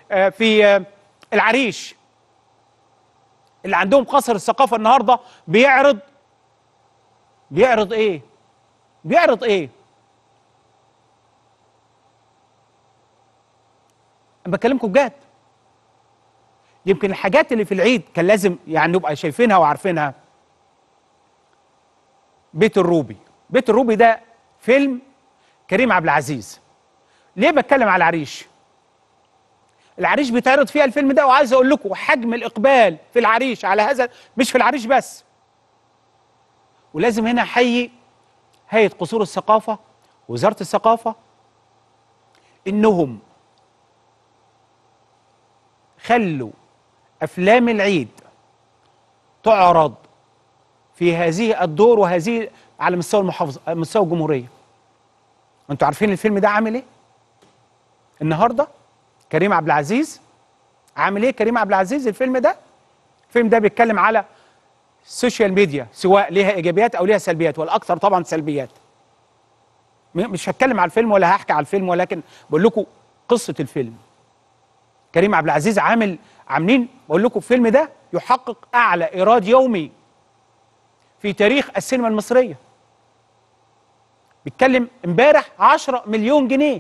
آه، في آه، العريش اللي عندهم قصر الثقافه النهارده بيعرض بيعرض ايه بيعرض ايه انا بكلمكم بجد يمكن الحاجات اللي في العيد كان لازم يعني نبقى شايفينها وعارفينها بيت الروبي بيت الروبي ده فيلم كريم عبد العزيز ليه بتكلم على العريش العريش بيتعرض فيها الفيلم ده وعايز اقول لكم حجم الاقبال في العريش على هذا مش في العريش بس ولازم هنا احيي هيئه قصور الثقافه وزاره الثقافه انهم خلوا افلام العيد تعرض في هذه الدور وهذه على مستوى المحافظه مستوى الجمهوريه انتوا عارفين الفيلم ده عامل ايه النهارده كريم عبد العزيز عامل ايه كريم عبد العزيز الفيلم ده الفيلم ده بيتكلم على السوشيال ميديا سواء ليها ايجابيات او ليها سلبيات والاكثر طبعا سلبيات م- مش هتكلم على الفيلم ولا هحكي على الفيلم ولكن بقول لكم قصه الفيلم كريم عبد العزيز عامل عاملين بقول لكم الفيلم ده يحقق اعلى ايراد يومي في تاريخ السينما المصريه بيتكلم امبارح 10 مليون جنيه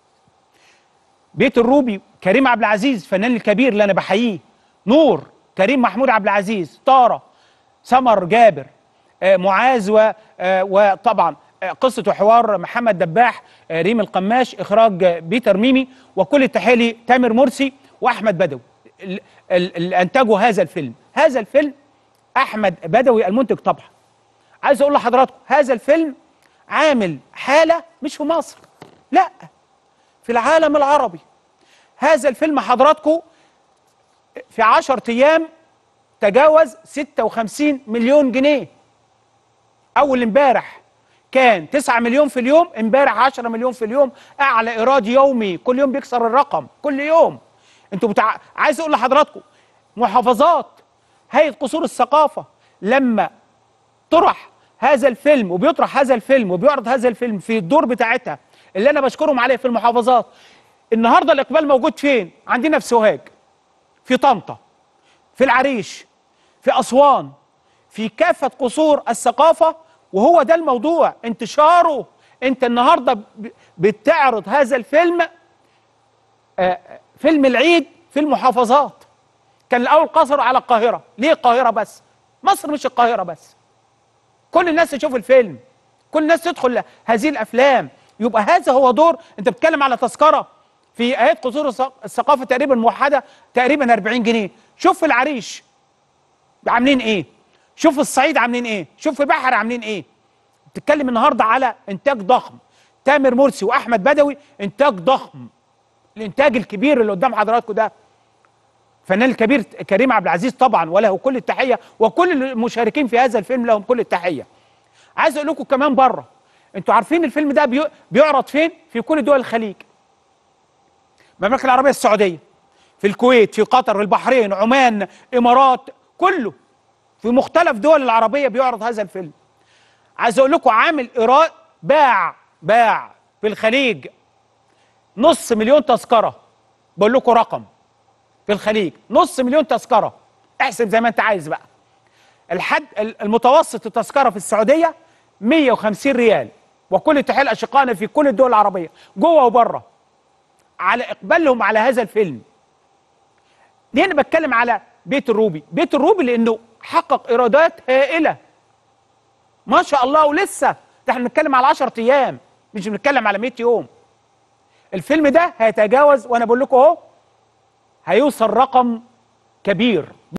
بيت الروبي كريم عبد العزيز فنان الكبير اللي انا بحييه نور كريم محمود عبد العزيز طاره سمر جابر آه، معاذ و- آه، وطبعا آه، قصه وحوار محمد دباح آه، ريم القماش اخراج آه، بيتر ميمي وكل التحيه لتامر مرسي واحمد بدوي ال- ال- اللي انتجوا هذا الفيلم هذا الفيلم احمد بدوي المنتج طبعا عايز اقول لحضراتكم هذا الفيلم عامل حاله مش في مصر لا في العالم العربي هذا الفيلم حضراتكم في 10 ايام تجاوز 56 مليون جنيه اول امبارح كان 9 مليون في اليوم امبارح 10 مليون في اليوم اعلى ايراد يومي كل يوم بيكسر الرقم كل يوم انتوا بتاع عايز اقول لحضراتكم محافظات هيئه قصور الثقافه لما طرح هذا الفيلم وبيطرح هذا الفيلم وبيعرض هذا الفيلم في الدور بتاعتها اللي انا بشكرهم عليه في المحافظات النهارده الاقبال موجود فين عندنا في سوهاج في طنطا في العريش في اسوان في كافه قصور الثقافه وهو ده الموضوع انتشاره انت النهارده ب- بتعرض هذا الفيلم آه، فيلم العيد في المحافظات كان الاول قصر على القاهره ليه القاهره بس مصر مش القاهره بس كل الناس تشوف الفيلم كل الناس تدخل هذه الافلام يبقى هذا هو دور انت بتتكلم على تذكره في ايات قصور الث- الثقافه تقريبا موحده تقريبا 40 جنيه شوف في العريش عاملين ايه شوف في الصعيد عاملين ايه شوف في بحر عاملين ايه بتتكلم النهارده على انتاج ضخم تامر مرسي واحمد بدوي انتاج ضخم الانتاج الكبير اللي قدام حضراتكم ده الفنان الكبير كريم عبد العزيز طبعا وله كل التحيه وكل المشاركين في هذا الفيلم لهم كل التحيه عايز اقول لكم كمان بره انتوا عارفين الفيلم ده بي- بيعرض فين في كل دول الخليج المملكه العربيه السعوديه في الكويت في قطر في البحرين عمان امارات كله في مختلف دول العربيه بيعرض هذا الفيلم عايز اقول لكم عامل ايراد باع باع في الخليج نص مليون تذكره بقول لكم رقم في الخليج نص مليون تذكره احسب زي ما انت عايز بقى الحد المتوسط التذكره في السعوديه 150 ريال وكل تحيه لاشقائنا في كل الدول العربيه جوه وبره على اقبالهم على هذا الفيلم ليه انا بتكلم على بيت الروبي بيت الروبي لانه حقق ايرادات هائله ما شاء الله ولسه ده احنا بنتكلم على 10 ايام مش بنتكلم على 100 يوم الفيلم ده هيتجاوز وانا بقول لكم اهو هيوصل رقم كبير